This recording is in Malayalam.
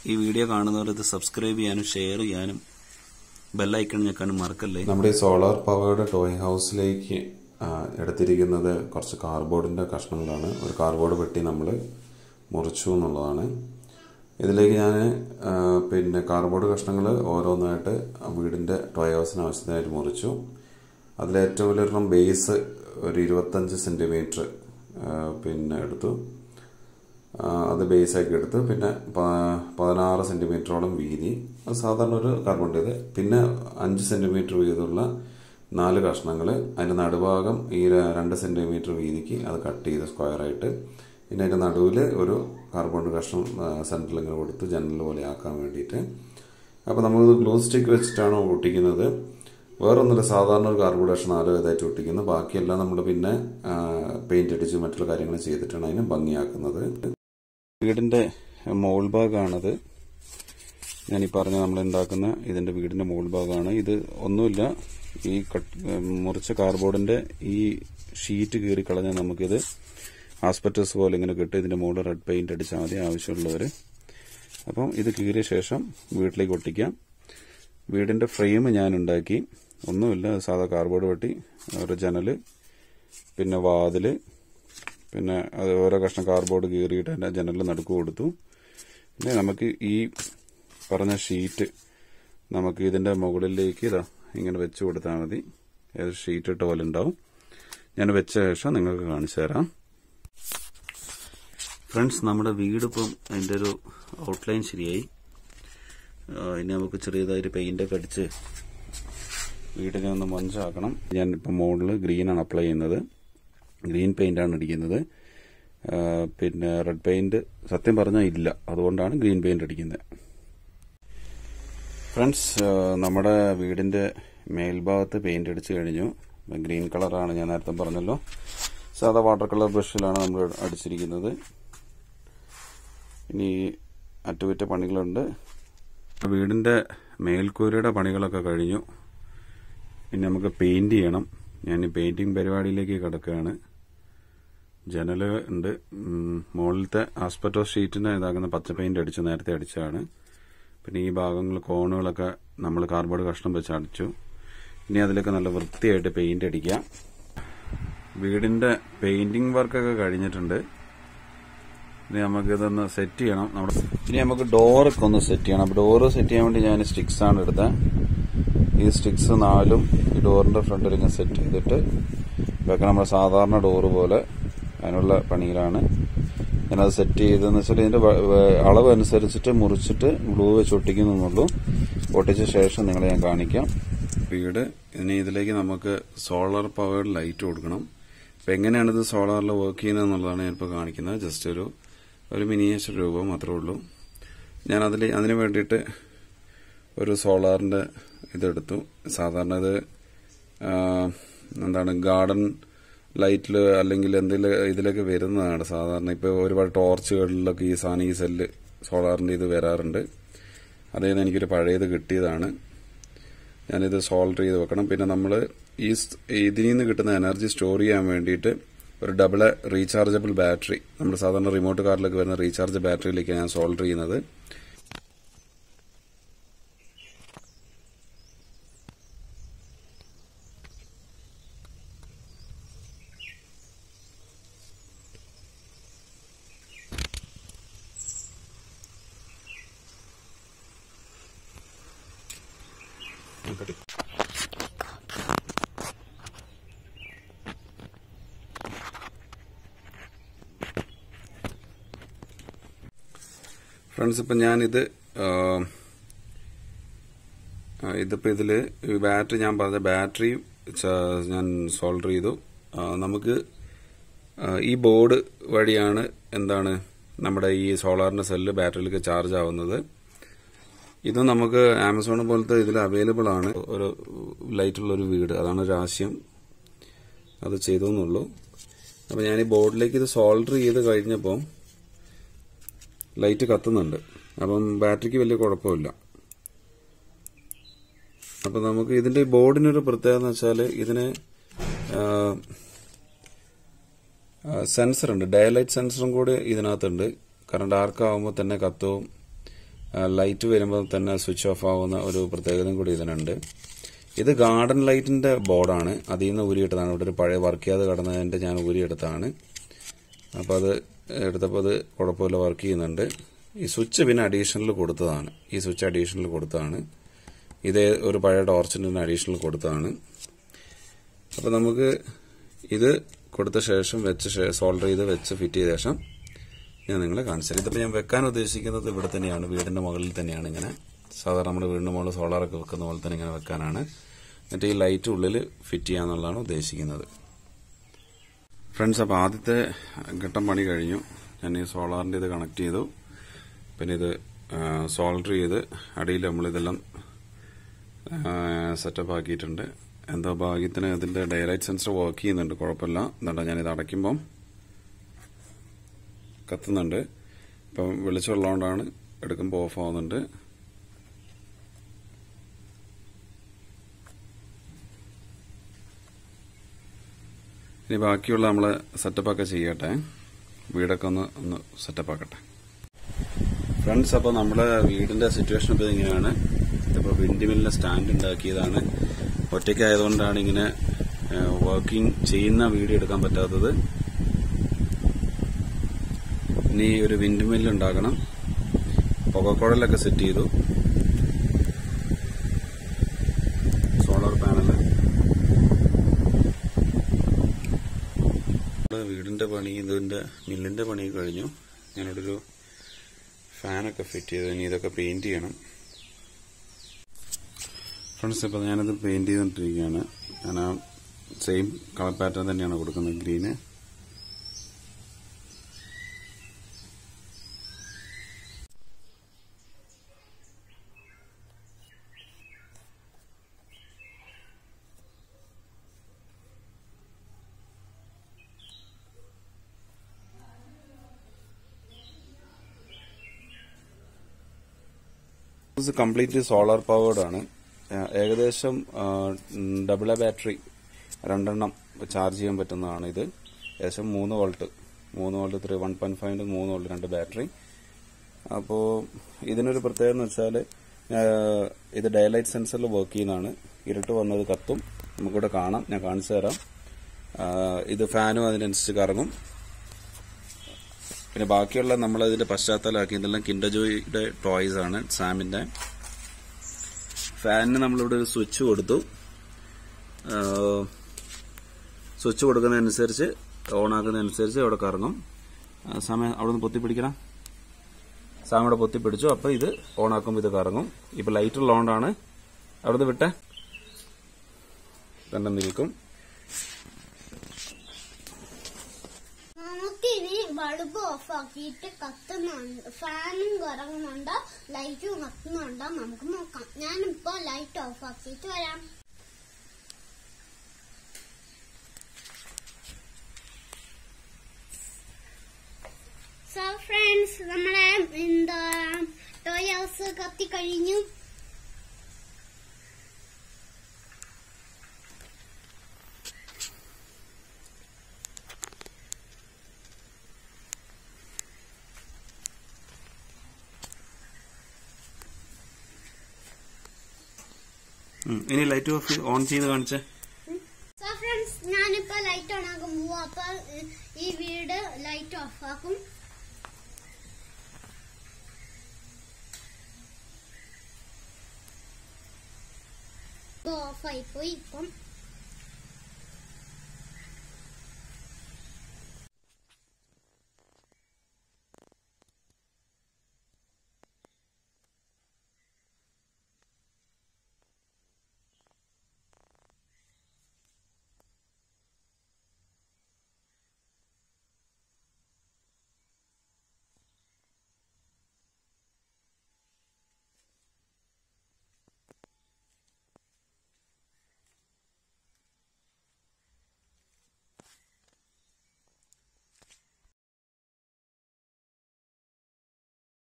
ഈ വീഡിയോ കാണുന്നവർ ഇത് സബ്സ്ക്രൈബ് ചെയ്യാനും ഷെയർ ചെയ്യാനും ബെല്ലൈക്കൺ ഞെക്കാനും മറക്കല്ലേ നമ്മുടെ ഈ സോളാർ പവേർഡ് ടോയ് ഹൗസിലേക്ക് ആ, എടുത്തിരിക്കുന്നത് കുറച്ച് കാർഡ്ബോർഡിൻ്റെ കഷ്ണങ്ങളാണ് ഒരു കാർഡ്ബോർഡ് പെട്ടി നമ്മൾ മുറിച്ചു എന്നുള്ളതാണ് ഇതിലേക്ക് ഞാൻ പിന്നെ കാർഡ്ബോർഡ് കഷ്ണങ്ങൾ ഓരോന്നായിട്ട് ആ വീടിൻ്റെ ടോയ് ഹൗസിന് ആവശ്യത്തിനായിട്ട് മുറിച്ചു അതിലേറ്റവും വലിയൊരെണ്ണം ബേസ് ഒരു ഇരുപത്തഞ്ച് സെൻറ്റിമീറ്റർ പിന്നെ എടുത്തു ആ, അത് ബേസാക്കി എടുത്ത് പിന്നെ പ- പതിനാറ് സെൻറ്റിമീറ്ററോളം വീതി അത് സാധാരണ ഒരു കാർബണിൻ്റേത് പിന്നെ അഞ്ച് സെൻറ്റിമീറ്റർ വീതമുള്ള നാല് കഷ്ണങ്ങൾ അതിൻ്റെ നടുഭാഗം ഈ ര- രണ്ട് സെൻറ്റിമീറ്റർ വീതിക്ക് അത് കട്ട് ചെയ്ത് സ്ക്വയറായിട്ട് പിന്നെ അതിൻ്റെ നടുവിൽ ഒരു കാർബൺ കഷ്ണം സെൻറ്ററിൽ ഇങ്ങനെ കൊടുത്ത് ജനൽ പോലെ ആക്കാൻ വേണ്ടിയിട്ട് അപ്പോൾ നമ്മളിത് ഗ്ലൂ സ്റ്റിക്ക് വെച്ചിട്ടാണ് ഒട്ടിക്കുന്നത് വേറൊന്നുമില്ല സാധാരണ ഒരു കാർബോർഡ് കഷ്ണം നാലോ ഇതായിട്ട് ഒട്ടിക്കുന്നു ബാക്കിയെല്ലാം നമ്മൾ പിന്നെ പെയിന്റ് അടിച്ച് മറ്റുള്ള കാര്യങ്ങൾ ചെയ്തിട്ടാണ് അതിനെ ഭംഗിയാക്കുന്നത് വീടിന്റെ മോൾ ഭാഗമാണത് ഞാൻ ഈ പറഞ്ഞ നമ്മൾ ഉണ്ടാക്കുന്ന ഇതിന്റെ വീടിന്റെ മോൾ ഭാഗമാണ് ഇത് ഒന്നുമില്ല ഈ കട്ട് മുറിച്ച കാർബോർഡിന്റെ ഈ ഷീറ്റ് കീറി കളഞ്ഞാൽ നമുക്കിത് ആസ്പെറ്റസ് പോലെ ഇങ്ങനെ കിട്ടും ഇതിന്റെ മുകളിൽ റെഡ് പെയിന്റ് അടിച്ചാൽ മതി ആവശ്യമുള്ളവർ അപ്പം ഇത് കീറിയ ശേഷം വീട്ടിലേക്ക് ഒട്ടിക്കാം വീടിന്റെ ഫ്രെയിം ഞാൻ ഉണ്ടാക്കി ഒന്നുമില്ല സാധാ കാർബോർഡ് വെട്ടി ഒരു ജനല് പിന്നെ വാതില് പിന്നെ അത് ഓരോ കഷ്ണം കാർഡ്ബോർഡ് കീറിയിട്ട് അതിന്റെ ജനലിൽ നടുക്ക് കൊടുത്തു പിന്നെ നമുക്ക് ഈ പറഞ്ഞ ഷീറ്റ് നമുക്ക് ഇതിന്റെ മുകളിലേക്ക് ഇതാ ഇങ്ങനെ വെച്ച് കൊടുത്താൽ മതി ഏത് ഷീറ്റ് ഇട്ട പോലെ ഉണ്ടാവും ഞാൻ വെച്ച ശേഷം നിങ്ങൾക്ക് കാണിച്ചു തരാം ഫ്രണ്ട്സ് നമ്മുടെ വീട് ഇപ്പം അതിന്റെ ഒരു ഔട്ട്ലൈൻ ശരിയായി ആ, ഇനി നമുക്ക് ചെറിയതായിട്ട് പെയിന്റ് ഒക്കെ അടിച്ച് വീടിനെ ഒന്ന് മൊഞ്ചാക്കണം ഞാൻ ഇപ്പം മുകളിൽ ഗ്രീനാണ് അപ്ലൈ ചെയ്യുന്നത് ഗ്രീൻ പെയിന്റ് ആണ് അടിക്കുന്നത് ആ, പിന്നെ റെഡ് പെയിന്റ് സത്യം പറഞ്ഞാൽ ഇല്ല അതുകൊണ്ടാണ് ഗ്രീൻ പെയിന്റ് അടിക്കുന്നത് ഫ്രണ്ട്സ് ആ, നമ്മുടെ വീടിന്റെ മേൽഭാഗത്ത് പെയിന്റ് അടിച്ചു കഴിഞ്ഞു ഗ്രീൻ കളറാണ് ഞാൻ നേരത്തെ പറഞ്ഞല്ലോ സാധാ വാട്ടർ കളർ ബ്രഷിലാണ് നമ്മൾ അടിച്ചിരിക്കുന്നത് ഇനി അറ്റുപറ്റ പണികളുണ്ട് വീടിന്റെ മേൽക്കൂരയുടെ പണികളൊക്കെ കഴിഞ്ഞു ഇനി നമുക്ക് പെയിന്റ് ചെയ്യണം ഞാൻ ഈ പെയിന്റിംഗ് പരിപാടിയിലേക്ക് കിടക്കുകയാണ് ജനല് ഉണ്ട് ഉം, മുകളിലത്തെ ആസ്പെറ്റോ ഷീറ്റിന് ഇതാക്കുന്ന പച്ച പെയിന്റ് അടിച്ചു നേരത്തെ അടിച്ചതാണ് പിന്നെ ഈ ഭാഗങ്ങൾ കോണുകളൊക്കെ നമ്മൾ കാർബോർഡ് കഷ്ണം വെച്ച് അടിച്ചു ഇനി അതിലൊക്കെ നല്ല വൃത്തിയായിട്ട് പെയിന്റ് അടിക്കാം വീടിന്റെ പെയിന്റിംഗ് വർക്കൊക്കെ കഴിഞ്ഞിട്ടുണ്ട് ഇനി നമുക്ക് ഇതൊന്ന് സെറ്റ് ചെയ്യണം നമ്മുടെ ഇനി നമുക്ക് ഡോറൊക്കെ ഒന്ന് സെറ്റ് ചെയ്യണം അപ്പൊ ഡോറ് സെറ്റ് ചെയ്യാൻ വേണ്ടി ഞാൻ സ്റ്റിക്സ് ആണ് എടുത്തത് ഈ സ്റ്റിക്സ് നാലും ഈ ഡോറിന്റെ ഫ്രണ്ടിൽ ഇങ്ങനെ സെറ്റ് ചെയ്തിട്ട് ഇതൊക്കെ നമ്മുടെ സാധാരണ ഡോറ് പോലെ അതിനുള്ള പണിയിലാണ് ഞാനത് സെറ്റ് ചെയ്തെന്ന് വെച്ചാൽ ഇതിന്റെ വ- വ- അളവ് അനുസരിച്ചിട്ട് മുറിച്ചിട്ട് ഗ്ലൂ വെച്ച് ഒട്ടിക്കുന്നുള്ളൂ ഒട്ടിച്ച ശേഷം നിങ്ങളെ ഞാൻ കാണിക്കാം വീട് ഇനി ഇതിലേക്ക് നമുക്ക് സോളാർ പവേർഡ് ലൈറ്റ് കൊടുക്കണം അപ്പൊ എങ്ങനെയാണ് ഇത് സോളാറിൽ വർക്ക് ചെയ്യുന്നത് എന്നുള്ളതാണ് ഞാനിപ്പോൾ കാണിക്കുന്നത് ജസ്റ്റ് ഒരു ഒരു മിനിയേച്ചർ രൂപം മാത്രമേ ഉള്ളൂ ഞാൻ അതിൽ അതിന് വേണ്ടിയിട്ട് ഒരു സോളാറിന്റെ ഇതെടുത്തു സാധാരണ ഇത് ആ, എന്താണ് ഗാർഡൻ ലൈറ്റിൽ അല്ലെങ്കിൽ എന്തെങ്കിലും ഇതിലൊക്കെ വരുന്നതാണ് സാധാരണ ഇപ്പോൾ ഒരുപാട് ടോർച്ചുകളിലൊക്കെ ഈ സാധനം ഈ സെല്ല് സോളാറിന്റെ ഇത് വരാറുണ്ട് അതിൽ നിന്ന് എനിക്കൊരു പഴയത് കിട്ടിയതാണ് ഞാനിത് സോൾവ് ചെയ്ത് വെക്കണം പിന്നെ നമ്മൾ ഈ സ്- ഇതിൽ നിന്ന് കിട്ടുന്ന എനർജി സ്റ്റോർ ചെയ്യാൻ വേണ്ടിയിട്ട് ഒരു ഡബിൾ റീചാർജബിൾ ബാറ്ററി നമ്മൾ സാധാരണ റിമോട്ട് കാറിലൊക്കെ വരുന്ന റീചാർജ് ബാറ്ററിയിലേക്ക് ഞാൻ സോൾവ് ചെയ്യുന്നത് ഫ്രണ്ട്സ് ഇപ്പം ഞാനിത് ആ, ആ, ഇതിപ്പോ ഇതില് ഈ ബാറ്ററി ഞാൻ പറഞ്ഞ ബാറ്ററി ച- ഞാൻ സോൾഡർ ചെയ്തു ആ, നമുക്ക് ആ, ഈ ബോർഡ് വഴിയാണ് എന്താണ് നമ്മുടെ ഈ സോളാറിന്റെ സെല്ല് ബാറ്ററിയിലേക്ക് ചാർജ് ആവുന്നത് ഇത് നമുക്ക് ആമസോൺ പോലത്തെ ഇതിൽ അവൈലബിൾ ആണ് ഒരു ലൈറ്റുള്ള ഒരു വീട് അതാണ് ഒരു ആശയം അത് ചെയ്തു എന്നുള്ളൂ അപ്പൊ ഞാൻ ഈ ബോർഡിലേക്ക് ഇത് സോൾഡർ ചെയ്ത് കഴിഞ്ഞപ്പോൾ ലൈറ്റ് കത്തുന്നുണ്ട് അപ്പം ബാറ്ററിക്ക് വലിയ കുഴപ്പമില്ല അപ്പൊ നമുക്ക് ഇതിന്റെ ബോർഡിനൊരു പ്രത്യേകത എന്ന് വെച്ചാൽ ഇതിന് സെൻസർ ഉണ്ട് ഡേ ലൈറ്റ് സെൻസറും കൂടി ഇതിനകത്തുണ്ട് കാരണം ഡാർക്ക് ആകുമ്പോൾ തന്നെ കത്തവും ലൈറ്റ് വരുമ്പോൾ തന്നെ സ്വിച്ച് ഓഫ് ആവുന്ന ഒരു പ്രത്യേകതയും കൂടി ഇതിനുണ്ട് ഇത് ഗാർഡൻ ലൈറ്റിന്റെ ബോർഡാണ് അതിൽ നിന്ന് ഊരിയെടുത്തതാണ് ഇവിടെ ഒരു പഴയ വർക്ക് ചെയ്യാതെ കിടന്നതിന്റെ ഞാൻ ഊരിയെടുത്താണ് അപ്പോൾ അത് എടുത്തപ്പോൾ അത് കുഴപ്പമില്ല വർക്ക് ചെയ്യുന്നുണ്ട് ഈ സ്വിച്ച് പിന്നെ അഡീഷണൽ കൊടുത്തതാണ് ഈ സ്വിച്ച് അഡീഷണൽ കൊടുത്തതാണ് ഇത് ഒരു പഴയ ടോർച്ചിന് അഡീഷണൽ കൊടുത്തതാണ് അപ്പോൾ നമുക്ക് ഇത് കൊടുത്ത ശേഷം വെച്ച് സോൾഡർ ചെയ്ത് വെച്ച് ഫിറ്റ് ചെയ്ത ശേഷം ഞാൻ നിങ്ങളെ കാണിച്ചു തരാം ഇതിപ്പോൾ ഞാൻ വെക്കാൻ ഉദ്ദേശിക്കുന്നത് ഇവിടെ തന്നെയാണ് വീടിന്റെ മുകളിൽ തന്നെയാണ് ഇങ്ങനെ സാധാരണ നമ്മുടെ വീടിന്റെ മുകളിൽ സോളാറൊക്കെ വെക്കുന്ന പോലെ തന്നെ ഇങ്ങനെ വെക്കാനാണ് എന്നിട്ട് ഈ ലൈറ്റ് ഉള്ളിൽ ഫിറ്റ് ചെയ്യാന്നുള്ളതാണ് ഉദ്ദേശിക്കുന്നത് ഫ്രണ്ട്സ് അപ്പോൾ ആദ്യത്തെ ഘട്ടം പണി കഴിഞ്ഞു ഞാൻ ഈ സോളാറിന്റെ ഇത് കണക്ട് ചെയ്തു പിന്നെ ഇത് സോൾഡർ ചെയ്ത് അടിയിൽ നമ്മളിതെല്ലാം സെറ്റപ്പ് ആക്കിയിട്ടുണ്ട് എന്തോ ഭാഗ്യത്തിന് ഇതിന്റെ ഡയലൈറ്റ് സെൻസർ വർക്ക് ചെയ്യുന്നുണ്ട് കുഴപ്പമില്ല എന്താ ഞാനിത് അടയ്ക്കുമ്പം കത്തുന്നുണ്ട് ഇപ്പം വെളിച്ചമുള്ളതുകൊണ്ടാണ് എടുക്കുമ്പോൾ ഓഫ് ആവുന്നുണ്ട് ഇനി ബാക്കിയുള്ള നമ്മൾ സെറ്റപ്പൊക്കെ ചെയ്യട്ടെ വീടൊക്കെ ഒന്ന് ഒന്ന് സെറ്റപ്പ് ആക്കട്ടെ ഫ്രണ്ട്സ് അപ്പോൾ നമ്മുടെ വീടിന്റെ സിറ്റുവേഷൻ ഇപ്പോൾ ഇങ്ങനെയാണ് ഇതിപ്പോൾ വിൻഡ് മില്ലിന്റെ സ്റ്റാൻഡ് ഉണ്ടാക്കിയതാണ് ഒറ്റയ്ക്കായതുകൊണ്ടാണ് ഇങ്ങനെ വർക്കിംഗ് ചെയ്യുന്ന വീഡിയോ എടുക്കാൻ പറ്റാത്തത് ഇനി ഒരു വിൻഡ് മില്ല് ഉണ്ടാക്കണം പുകക്കുഴലൊക്കെ സെറ്റ് ചെയ്തു സോളാർ പാനൽ വീടിന്റെ പണി ഇതിന്റെ മില്ലിന്റെ പണി കഴിഞ്ഞു ഞാനിവിടെ ഒരു ഫാനൊക്കെ ഫിറ്റ് ചെയ്തു ഇനി ഇതൊക്കെ പെയിന്റ് ചെയ്യണം ഫ്രണ്ട്സ് ഇപ്പൊ ഞാനിത് പെയിന്റ് ചെയ്തോണ്ടിരിക്കുകയാണ് ഞാൻ ആ സെയിം കളർ പാറ്റേൺ തന്നെയാണ് കൊടുക്കുന്നത് ഗ്രീന് ഇത് കംപ്ലീറ്റ്ലി സോളാർ പവേർഡ് ആണ് ഏഹ് ഏകദേശം ഡബിൾ എ ബാറ്ററി രണ്ടെണ്ണം ചാർജ് ചെയ്യാൻ പറ്റുന്നതാണ് ഇത് ഏകദേശം മൂന്ന് വോൾട്ട് മൂന്ന് volt three one point five മൂന്ന് വോൾട്ട് രണ്ട് ബാറ്ററി അപ്പോൾ ഇതിനൊരു പ്രത്യേകത എന്ന് വെച്ചാൽ ഇത് ഡയലൈറ്റ് സെൻസറിൽ വർക്ക് ചെയ്യുന്നതാണ് ഇരുട്ട് വന്നത് കത്തും നമുക്കിവിടെ കാണാം ഞാൻ കാണിച്ചു തരാം ആഹ് ഇത് ഫാനും അതിനനുസരിച്ച് കറങ്ങും പിന്നെ ബാക്കിയുള്ള നമ്മൾ ഇതിന്റെ പശ്ചാത്തലമാക്കി ഇതെല്ലാം കിൻഡജോയുടെ ടോയ്സ് ആണ് സാമിന്റെ ഫാനിന് നമ്മളിവിടെ ഒരു സ്വിച്ച് കൊടുത്തു സ്വിച്ച് കൊടുക്കുന്നതനുസരിച്ച് ഓൺ ആക്കുന്നതനുസരിച്ച് അവിടെ കറങ്ങും ആ, സമയം അവിടെ നിന്ന് പൊത്തിപ്പിടിക്കണം സാം ഇവിടെ പൊത്തിപ്പിടിച്ചു അപ്പൊ ഇത് ഓൺ ആക്കുമ്പോൾ ഇത് കറങ്ങും ഇപ്പൊ ലൈറ്റ് ഉള്ളതുകൊണ്ടാണ് അവിടെ നിന്ന് വിട്ടെ തന്നെ നിൽക്കും നമുക്കിനി ബൾബ് ഓഫ് ആക്കിയിട്ട് കത്തുന്നുണ്ട് ഫാനും കറങ്ങുന്നുണ്ടോ ലൈറ്റും കത്തുന്നുണ്ടോ നമുക്ക് നോക്കാം ഞാനിപ്പോ ലൈറ്റ് ഓഫ് ആക്കിയിട്ട് വരാം സോ ഫ്രണ്ട്സ് നമ്മളെ എന്താ ടോയ് ഹൗസ് കത്തി കഴിഞ്ഞു ഉം. ഇനി ലൈറ്റ് ഓഫ് ഓൺ ചെയ്ത് കാണിച്ചേ സോ ഫ്രണ്ട്സ് ഞാനിപ്പോ ലൈറ്റ് ഓൺ ആക്കാൻ പോവാ അപ്പൊ ഏഹ്, ഈ വീട് ലൈറ്റ് ഓഫ് ആക്കും ഓഫ് ആയി പോയി ഇപ്പം